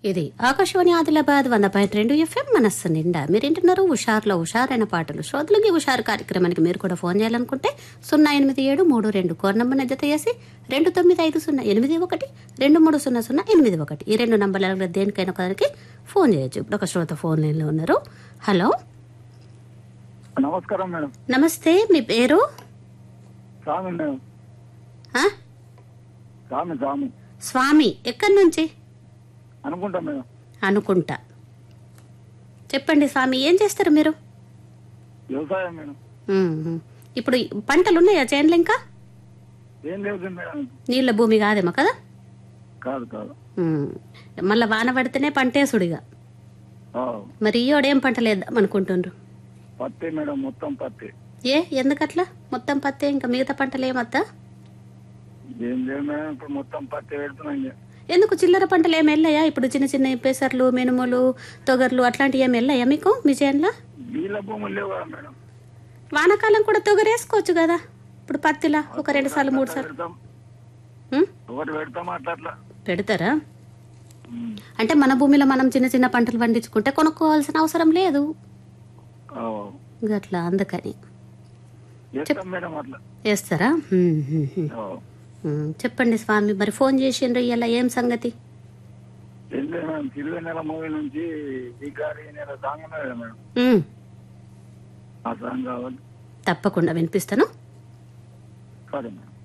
ఇది ఆకాశవాణి ఆదిలాబాద్ వంద పాయింట్ రెండు ఎఫ్ఎం మనస్సు నిండా మీరు వింటున్నారు హుషార్లో హుషారైన పాటలు శ్రోతలకి హుషారు కార్యక్రమానికి మీరు కూడా ఫోన్ చేయాలనుకుంటే సున్నా ఎనిమిది ఏడు మూడు రెండు కోర్ నంబర్ జత చేసి రెండు తొమ్మిది ఐదు సున్నా ఎనిమిది ఒకటి రెండు మూడు సున్నా సున్నా ఎనిమిది ఒకటి ఈ రెండు నంబర్ల దేనికైనా ఒకరికి ఫోన్ చేయొచ్చు ఇప్పుడు ఒక శ్రోత ఫోన్ లైన్లో ఉన్నారు హలో నమస్కారం మేడం నమస్తే మీ పేరు స్వామి మేడం ఆ? స్వామి స్వామి స్వామి ఎక్కడి నుంచి అనుకుంటా మేడం అనుకుంటా చెప్పండి స్వామి ఏం చేస్తారు మీరు వ్యవసాయం మేడం మ్మ్. ఇప్పుడు పంటలు ఉన్నాయా చేనులు ఇంకా ఏం లేదు మేడం నీళ్ళ భూమి కాదేమో కదా కాదు కాదు మ్మ్. మళ్ళా వాన పడితేనే పంటేసుడిగా ఆ, మరి ఈయోడు ఏం పంటలు వేద్దాం అనుకుంటుండ్రు పత్తి మేడం మొత్తం పత్తి ఏ ఎందుకట్లా మొత్తం పత్తే ఇంకా మిగతా పంటలు ఏమత్తా ఏం లేదు మేడం ఇప్పుడు మొత్తం పత్తి పెడుతున్నాం ఇంకా. ఎందుకు చిల్లర పంటలు ఏమి వెళ్ళాయా ఇప్పుడు చిన్న చిన్న పెసర్లు మినుములు తొగర్లు అట్లాంటివి ఏమి వెళ్ళాయా మీకు మీ చేనులో నీళ్ళ భూములు లేవు కదా మేడం వానాకాలం కూడా తొగరేసుకోవచ్చు కదా ఇప్పుడు పత్తిలా ఒక రెండు సార్లు మూడు సార్లు పెడతాం మ్మ్? ఒకటి పెడతాం అట్లా అట్లా పెడతారా ఉమ్. అంటే మన భూమిలో మనం చిన్న చిన్న పంటలు పండించుకుంటే కొనుక్కోవాల్సిన అవసరం లేదు ఆ, గట్లా అందుకని చేస్తాం మేడం అట్లా వేస్తారా హ్మ్, హ్మ్, హ్మ్. ఆ, హ్మ్. చెప్పండి స్వామి మరి ఫోన్ చేసిండ్రు ఇలా ఏం సంగతి ఏం లేదు మేడం ఇరవై నెల మూవీ నుంచి ఈ గారి నెల సాంగ్ ఉన్నది కదా మేడం హ్మ్. ఆ సాంగ్ కావాలి తప్పకుండా వినిపిస్తాను సరే మేడం